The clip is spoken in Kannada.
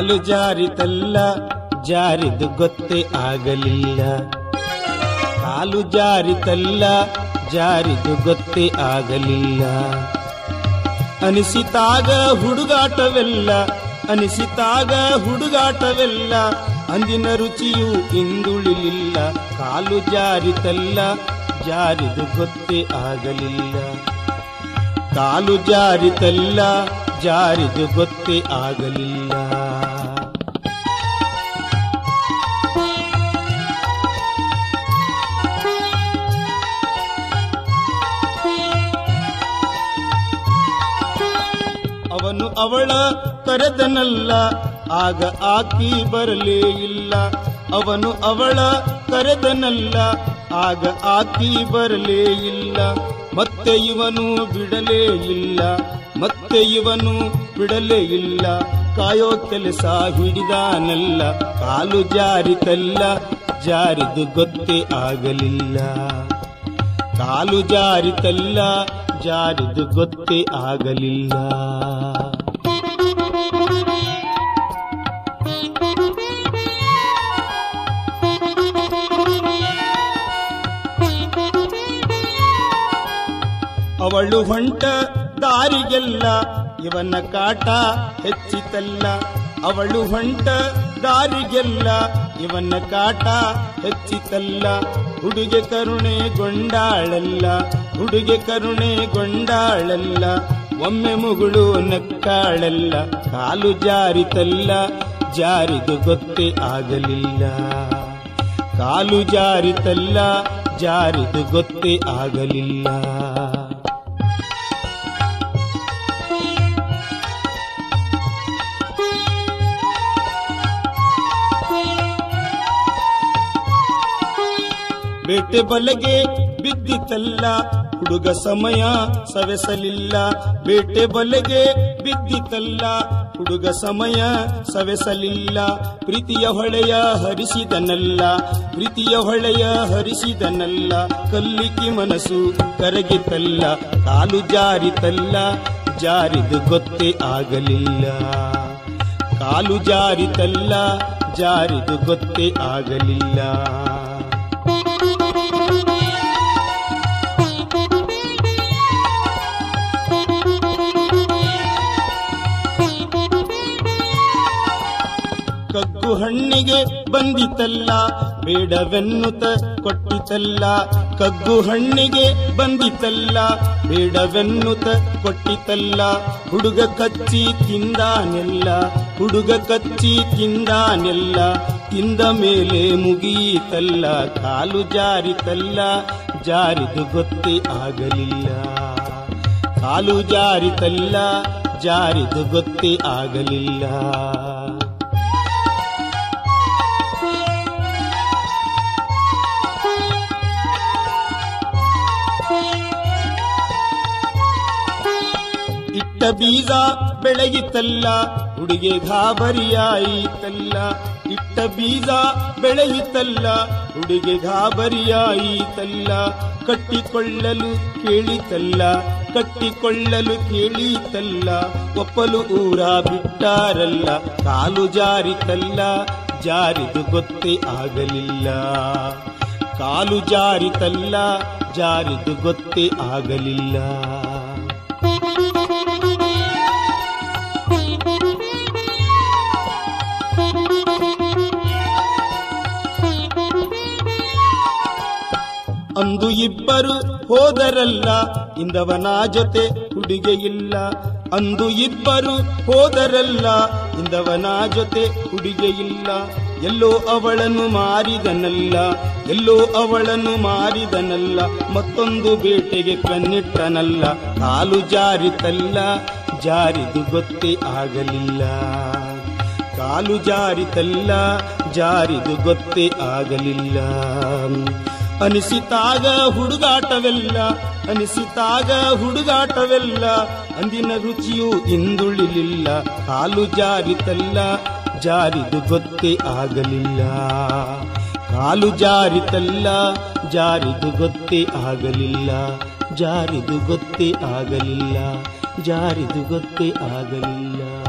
ಕಾಲು ಜಾರಿತಲ್ಲ ಜಾರಿದು ಗೊತ್ತೇ ಆಗಲಿಲ್ಲ ಕಾಲು ಜಾರಿತಲ್ಲ ಜಾರಿದು ಗೊತ್ತೇ ಆಗಲಿಲ್ಲ ಅನಿಸಿತಾಗ ಹುಡುಗಾಟವೆಲ್ಲ ಅನಿಸಿತಾಗ ಹುಡುಗಾಟವೆಲ್ಲ ಅಂದಿನ ರುಚಿಯು ಇಂದುಳಿಲಿಲ್ಲ ಕಾಲು ಜಾರಿತಲ್ಲ ಜಾರಿದು ಗೊತ್ತೇ ಆಗಲಿಲ್ಲ ಕಾಲು ಜಾರಿತಲ್ಲ ಜಾರಿದು ಗೊತ್ತೇ ಆಗಲಿಲ್ಲ ಅವನು ಅವಳ ಕರೆದನಲ್ಲ ಆಗ ಆಕಿ ಬರಲೇ ಇಲ್ಲ ಅವನು ಅವಳ ಕರೆದನಲ್ಲ ಆಗ ಆಕಿ ಬರಲೇ ಇಲ್ಲ ಮತ್ತೆ ಇವನು ಬಿಡಲೇ ಇಲ್ಲ ಮತ್ತೆ ಇವನು ಬಿಡಲೇ ಇಲ್ಲ ಕಾಯೋ ಕೆಲಸ ಹಿಡಿದಾನಲ್ಲ ಕಾಲು ಜಾರಿತಲ್ಲ ಜಾರಿದು ಗೊತ್ತೇ ಆಗಲಿಲ್ಲ ಕಾಲು ಜಾರಿತಲ್ಲ ಜಾರಿದು ಗೊತ್ತೇ ಆಗಲಿಲ್ಲ ಅವಳು ಹೊಂಟ ದಾರಿಗೆಲ್ಲ ಇವನ ಕಾಟ ಹೆಚ್ಚಿತಲ್ಲ ಅವಳು ಹೊಂಟ ದಾರಿಗೆಲ್ಲ ಇವನ ಕಾಟ ಹೆಚ್ಚಿತಲ್ಲ ಹುಡುಗೆ ಕರುಣೆ ಗೊಂಡಾಳಲ್ಲ ಹುಡುಗೆ ಕರುಣೆ ಗೊಂಡಾಳಲ್ಲ ಒಮ್ಮೆ ಮುಗುಳು ನಕ್ಕಾಳಲ್ಲ ಕಾಲು ಜಾರಿತಲ್ಲ ಜಾರಿದು ಗೊತ್ತೇ ಆಗಲಿಲ್ಲ ಕಾಲು ಜಾರಿತಲ್ಲ ಜಾರಿದು ಗೊತ್ತೇ ಆಗಲಿಲ್ಲ ಬೇಟೆ ಬಲೆಗೆ ಬಿದ್ದಿತಲ್ಲ ಹುಡುಗ ಸಮಯ ಸವೆಸಲಿಲ್ಲ ಬೇಟೆ ಬಲೆಗೆ ಬಿದ್ದಿತಲ್ಲ ಹುಡುಗ ಸಮಯ ಸವೆಸಲಿಲ್ಲ ಪ್ರೀತಿಯ ಹೊಳೆಯ ಹರಿಸಿದನಲ್ಲ ಪ್ರೀತಿಯ ಹೊಳೆಯ ಹರಿಸಿದನಲ್ಲ ಕಲ್ಲಿಕ್ಕಿ ಮನಸ್ಸು ಕರಗಿತಲ್ಲ ಕಾಲು ಜಾರಿತಲ್ಲ ಜಾರಿದು ಗೊತ್ತೇ ಆಗಲಿಲ್ಲ ಕಾಲು ಜಾರಿತಲ್ಲ ಜಾರಿದು ಗೊತ್ತೇ ಆಗಲಿಲ್ಲ ಕಗ್ಗು ಹಣ್ಣಿಗೆ ಬಂದಿತಲ್ಲ ಬೇಡವೆನ್ನುತ್ತ ಕೊಟ್ಟಿತಲ್ಲ ಕಗ್ಗು ಹಣ್ಣಿಗೆ ಬಂದಿತಲ್ಲ ಬೇಡವೆನ್ನುತ್ತ ಕೊಟ್ಟಿತಲ್ಲ ಹುಡುಗ ಕಚ್ಚಿ ತಿಂದಾನೆಲ್ಲ ಹುಡುಗ ಕಚ್ಚಿ ತಿಂದಾನೆಲ್ಲ ತಿಂದ ಮೇಲೆ ಮುಗಿಯಿತಲ್ಲ ಕಾಲು ಜಾರಿತಲ್ಲ ಜಾರಿದು ಗೊತ್ತೇ ಆಗಲಿಲ್ಲ ಕಾಲು ಜಾರಿತಲ್ಲ ಜಾರಿದು ಗೊತ್ತೇ ಆಗಲಿಲ್ಲ ಇಟ್ಟ ಬೀಜ ಬೆಳೆಯಿತಲ್ಲ ಹುಡುಗೆ ಗಾಬರಿಯಾಯಿತಲ್ಲ ಇಟ್ಟ ಬೀಜ ಬೆಳೆಯಿತಲ್ಲ ಹುಡುಗೆ ಗಾಬರಿಯಾಯಿತಲ್ಲ ಕಟ್ಟಿಕೊಳ್ಳಲು ಕೇಳಿತಲ್ಲ ಕಟ್ಟಿಕೊಳ್ಳಲು ಕೇಳಿತಲ್ಲ ಒಪ್ಪಲು ಊರ ಬಿಟ್ಟಾರಲ್ಲ ಕಾಲು ಜಾರಿತಲ್ಲ ಜಾರಿದು ಗೊತ್ತೇ ಆಗಲಿಲ್ಲ ಕಾಲು ಜಾರಿತಲ್ಲ ಜಾರಿದು ಗೊತ್ತೇ ಆಗಲಿಲ್ಲ ಅಂದು ಇಬ್ಬರು ಹೋದರಲ್ಲ ಇಂದವನ ಜೊತೆ ಹುಡುಗೆ ಇಲ್ಲ ಅಂದು ಇಬ್ಬರು ಹೋದರಲ್ಲ ಇಂದವನ ಜೊತೆ ಹುಡುಗೆ ಇಲ್ಲ ಎಲ್ಲೋ ಅವಳನ್ನು ಮಾರಿದನಲ್ಲ ಎಲ್ಲೋ ಅವಳನ್ನು ಮಾರಿದನಲ್ಲ ಮತ್ತೊಂದು ಬೇಟೆಗೆ ಕಣ್ಣಿಟ್ಟನಲ್ಲ ಕಾಲು ಜಾರಿತಲ್ಲ ಜಾರಿದು ಗೊತ್ತೇ ಆಗಲಿಲ್ಲ ಕಾಲು ಜಾರಿತಲ್ಲ ಜಾರಿದು ಗೊತ್ತೇ ಆಗಲಿಲ್ಲ ಅನಿಸಿತಾಗ ಹುಡುಗಾಟವೆಲ್ಲ ಅನಿಸಿತಾಗ ಹುಡುಗಾಟವೆಲ್ಲ ಅಂದಿನ ರುಚಿಯು ಇಂದುಳಿಲಿಲ್ಲ ಕಾಲು ಜಾರಿತಲ್ಲ ಜಾರಿದು ಗೊತ್ತೇ ಆಗಲಿಲ್ಲ ಕಾಲು ಜಾರಿತಲ್ಲ ಜಾರಿದು ಗೊತ್ತೇ ಆಗಲಿಲ್ಲ ಜಾರಿದು ಗೊತ್ತೇ ಆಗಲಿಲ್ಲ ಜಾರಿದು ಗೊತ್ತೇ ಆಗಲಿಲ್ಲ